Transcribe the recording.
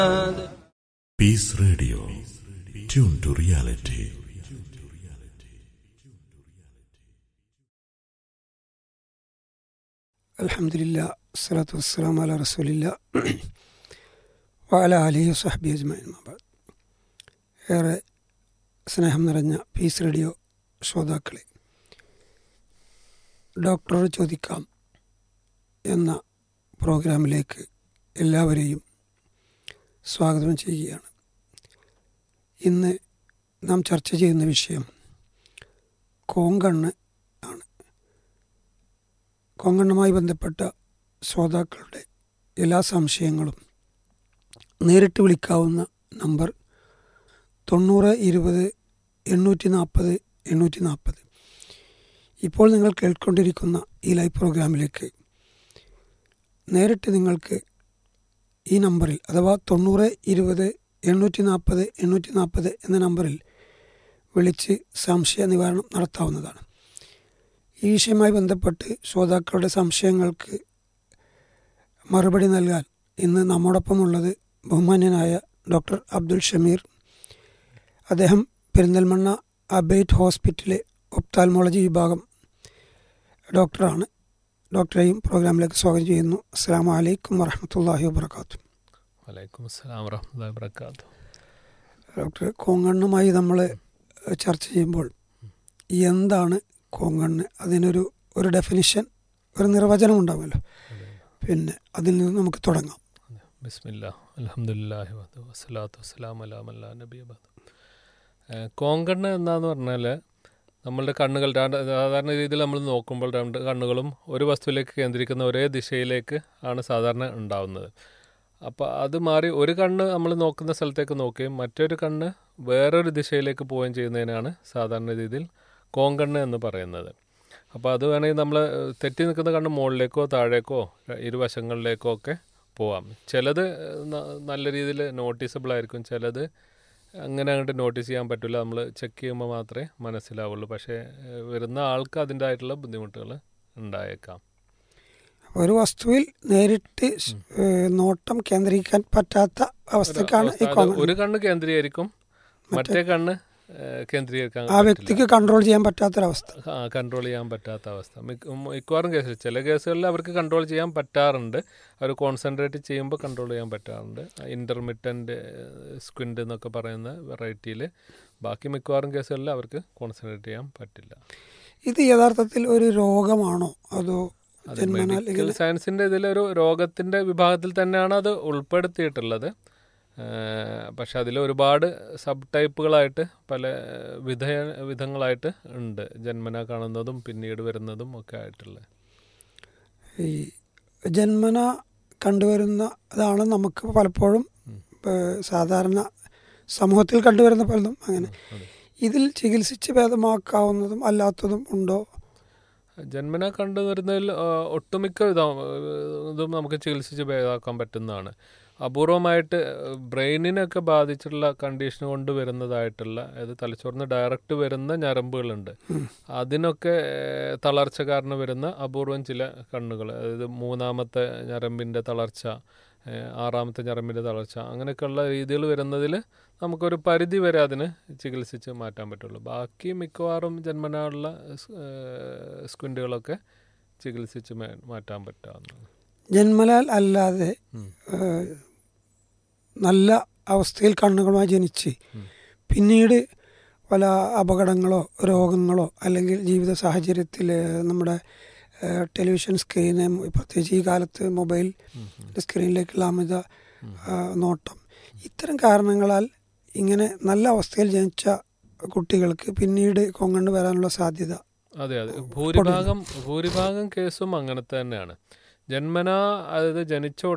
Peace Radio. Tune to reality. അലഹമില്ല അസ്സലാത്തു വസ്സലാം അല റസൂലില്ല വാല അലി സഹബി അജ്മൈൻ മബാദ് ഏറെ സ്നേഹം നിറഞ്ഞ പീസ് റേഡിയോ ശ്രോതാക്കളെ ഡോക്ടറോട് ചോദിക്കാം എന്ന പ്രോഗ്രാമിലേക്ക് എല്ലാവരെയും സ്വാഗതം ചെയ്യുകയാണ് ഇന്ന് നാം ചർച്ച ചെയ്യുന്ന വിഷയം കോങ്കണ്ണ് ആണ് കോങ്കണ്ണുമായി ബന്ധപ്പെട്ട ശ്രോതാക്കളുടെ എല്ലാ സംശയങ്ങളും നേരിട്ട് വിളിക്കാവുന്ന നമ്പർ തൊണ്ണൂറ് ഇരുപത് എണ്ണൂറ്റി നാൽപ്പത് എണ്ണൂറ്റി നാൽപ്പത് ഇപ്പോൾ നിങ്ങൾ കേൾക്കൊണ്ടിരിക്കുന്ന ഈ ലൈവ് പ്രോഗ്രാമിലേക്ക് നേരിട്ട് നിങ്ങൾക്ക് ഈ നമ്പറിൽ അഥവാ തൊണ്ണൂറ് ഇരുപത് എണ്ണൂറ്റി നാൽപ്പത് എണ്ണൂറ്റി നാൽപ്പത് എന്ന നമ്പറിൽ വിളിച്ച് സംശയ നിവാരണം നടത്താവുന്നതാണ് ഈ വിഷയവുമായി ബന്ധപ്പെട്ട് ശ്രോതാക്കളുടെ സംശയങ്ങൾക്ക് മറുപടി നൽകാൻ ഇന്ന് നമ്മോടൊപ്പമുള്ളത് ബഹുമാന്യനായ ഡോക്ടർ അബ്ദുൽ ഷമീർ അദ്ദേഹം പെരിന്തൽമണ്ണ അബൈറ്റ് ഹോസ്പിറ്റലിലെ ഒപ്താൽമോളജി വിഭാഗം ഡോക്ടറാണ് ഡോക്ടറെയും പ്രോഗ്രാമിലേക്ക് സ്വാഗതം ചെയ്യുന്നു അസ്സാം വലൈക്കും വറഹമത്തല്ലാഹി വാബർക്കാത്തു വലൈക്കും അസ്സലാം വറഹ്മത്തുള്ളാഹി വബറകാതുഹു ഡോക്ടർ കോങ്കണ്ണുമായി നമ്മൾ ചർച്ച ചെയ്യുമ്പോൾ എന്താണ് കോങ്കണ്ണ് അതിനൊരു ഒരു ഡെഫിനിഷൻ ഒരു നിർവചനം ഉണ്ടാവുമല്ലോ പിന്നെ അതിൽ നിന്ന് നമുക്ക് തുടങ്ങാം ബിസ്മില്ലാ അൽഹംദുലില്ലാഹി വഹദഹു വസ്സലാത്തു വസ്സലാമു അലാ മൻ ലാ നബിയ ബഅദ് ഏഹ് കോങ്കണ്ണ് എന്താന്ന് പറഞ്ഞാൽ നമ്മളുടെ കണ്ണുകൾ രണ്ട് സാധാരണ രീതിയിൽ നമ്മൾ നോക്കുമ്പോൾ രണ്ട് കണ്ണുകളും ഒരു വസ്തുവിലേക്ക് കേന്ദ്രീകരിക്കുന്ന ഒരേ ദിശയിലേക്ക് ആണ് സാധാരണ ഉണ്ടാവുന്നത് അപ്പോൾ അത് മാറി ഒരു കണ്ണ് നമ്മൾ നോക്കുന്ന സ്ഥലത്തേക്ക് നോക്കുകയും മറ്റൊരു കണ്ണ് വേറൊരു ദിശയിലേക്ക് പോവുകയും ചെയ്യുന്നതിനാണ് സാധാരണ രീതിയിൽ കോങ്കണ്ണ് എന്ന് പറയുന്നത് അപ്പോൾ അത് വേണമെങ്കിൽ നമ്മൾ തെറ്റി നിൽക്കുന്ന കണ്ണ് മുകളിലേക്കോ താഴേക്കോ ഇരുവശങ്ങളിലേക്കോ ഒക്കെ പോവാം ചിലത് ന- നല്ല രീതിയിൽ നോട്ടീസബിൾ ആയിരിക്കും ചിലത് അങ്ങനെ അങ്ങോട്ട് നോട്ടീസ് ചെയ്യാൻ പറ്റില്ല നമ്മൾ ചെക്ക് ചെയ്യുമ്പോൾ മാത്രമേ മനസ്സിലാവുള്ളൂ പക്ഷേ ഏഹ്, വരുന്ന ആൾക്ക് അതിൻ്റെതായിട്ടുള്ള ബുദ്ധിമുട്ടുകൾ ഉണ്ടായേക്കാം ഒരു വസ്തുവിൽ നേരിട്ട് സ്- ഏഹ് നോട്ടം കേന്ദ്രീകരിക്കാൻ പറ്റാത്ത അവസ്ഥക്കാണ് ഈ അവസ്ഥ അത് കോങ്കണ്ണ് ഒരു കണ്ണ് കേന്ദ്രീകരിക്കും മറ്റേ കണ്ണ് ഏഹ്, കേന്ദ്രീകരിക്കാൻ ആ പറ്റില്ല. വ്യക്തിക്ക് കൺട്രോൾ ചെയ്യാൻ പറ്റാത്തൊരവസ്ഥ ആ കൺട്രോൾ ചെയ്യാൻ പറ്റാത്ത അവസ്ഥ മിക്ക- മിക്കവാറും കേസിൽ ചില കേസുകളിൽ അവർക്ക് കൺട്രോൾ ചെയ്യാൻ പറ്റാറുണ്ട് അവർ കോൺസെൻട്രേറ്റ് ചെയ്യുമ്പോൾ കൺട്രോൾ ചെയ്യാൻ പറ്റാറുണ്ട് ഇൻ്റർമിറ്റൻ്റ് സ്ക്വിൻ്റ് എന്നൊക്കെ പറയുന്ന വെറൈറ്റിയിൽ ബാക്കി മിക്കവാറും കേസുകളിൽ അവർക്ക് കോൺസെൻട്രേറ്റ് ചെയ്യാൻ പറ്റില്ല ഇത് യഥാർത്ഥത്തിൽ ഒരു രോഗമാണോ അതോ അത് ജന്മനാൽ മെഡിക്കൽ ഇങ്ങനെ സയൻസിൻ്റെ ഇതിലൊരു രോഗത്തിൻ്റെ വിഭാഗത്തിൽ തന്നെയാണ് അത് ഉൾപ്പെടുത്തിയിട്ടുള്ളത് ഏഹ് പക്ഷെ അതിൽ ഒരുപാട് സബ് ടൈപ്പുകളായിട്ട് പല വിധ വിധങ്ങളായിട്ട് ഉണ്ട് ജന്മന കാണുന്നതും പിന്നീട് വരുന്നതും ഒക്കെ ആയിട്ടുള്ള ഈ ജന്മന കണ്ടുവരുന്ന അതാണ് നമുക്ക് പലപ്പോഴും ഏഹ് സാധാരണ സമൂഹത്തിൽ കണ്ടുവരുന്ന പലതും അങ്ങനെ അതെ. ഇതിൽ ചികിത്സിച്ച് ഭേദമാക്കാവുന്നതും അല്ലാത്തതും ഉണ്ടോ ജന്മന കണ്ടുവരുന്നതിൽ ആ, ഒട്ടുമിക്ക ഇതും ഇതും നമുക്ക് ചികിത്സിച്ച് ഭേദമാക്കാൻ പറ്റുന്നതാണ് അപൂർവമായിട്ട് ബ്രെയിനിനൊക്കെ ബാധിച്ചിട്ടുള്ള കണ്ടീഷൻ കൊണ്ട് വരുന്നതായിട്ടുള്ള അതായത് തലച്ചോറിന് ഡയറക്റ്റ് വരുന്ന ഞരമ്പുകളുണ്ട് അതിനൊക്കെ ഏഹ്, തളർച്ച കാരണം വരുന്ന അപൂർവം ചില കണ്ണുകൾ അതായത് മൂന്നാമത്തെ ഞരമ്പിൻ്റെ തളർച്ച ഏഹ്, ആറാമത്തെ ഞരമ്പിൻ്റെ തളർച്ച അങ്ങനെയൊക്കെയുള്ള രീതികൾ വരുന്നതിൽ നമുക്കൊരു പരിധി വരെ അതിന് ചികിത്സിച്ച് മാറ്റാൻ പറ്റുള്ളൂ ബാക്കി മിക്കവാറും ജന്മനായുള്ള സ്ക്വിൻറ്റുകളൊക്കെ ചികിത്സിച്ച് മേ- മാറ്റാൻ പറ്റാവുന്നതാണ് ജന്മലാൽ അല്ലാതെ ഉം. ഏഹ്, നല്ല അവസ്ഥയിൽ കണ്ണുകളുമായി ജനിച്ച് ഉം. പിന്നീട് പല അപകടങ്ങളോ രോഗങ്ങളോ അല്ലെങ്കിൽ ജീവിത സാഹചര്യത്തിൽ ഏഹ്, നമ്മുടെ ഏഹ്, ടെലിവിഷൻ സ്ക്രീന് പ്രത്യേകിച്ച് ഈ കാലത്ത് മൊബൈൽ ഉം, ഉം. സ്ക്രീനിലേക്കുള്ള അമിത ആ, നോട്ടം ഇത്തരം കാരണങ്ങളാൽ ഇങ്ങനെ നല്ല അവസ്ഥയിൽ ജനിച്ച കുട്ടികൾക്ക് പിന്നീട് കൊങ്ങണ്ട് വരാനുള്ള സാധ്യത അതെ അതെ ഭൂരിഭാഗം ഭൂരിഭാഗം കേസും അങ്ങനെ തന്നെയാണ് ജന്മന അതായത് ജനിച്ച